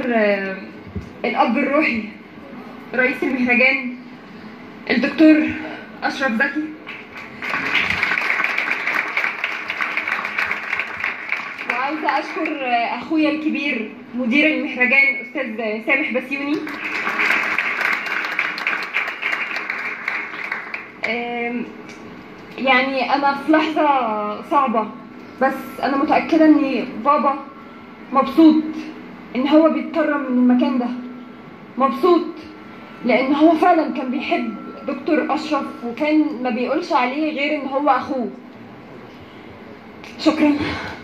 آه، الاب الروحي رئيس المهرجان الدكتور اشرف زكي وعاوزه اشكر آه، اخويا الكبير مدير المهرجان استاذ سامح بسيوني آم، يعني انا في لحظه صعبه بس انا متاكده ان بابا مبسوط ان هو بيتكرم من المكان ده مبسوط لان هو فعلا كان بيحب دكتور اشرف وكان ما بيقولش عليه غير ان هو اخوه شكرا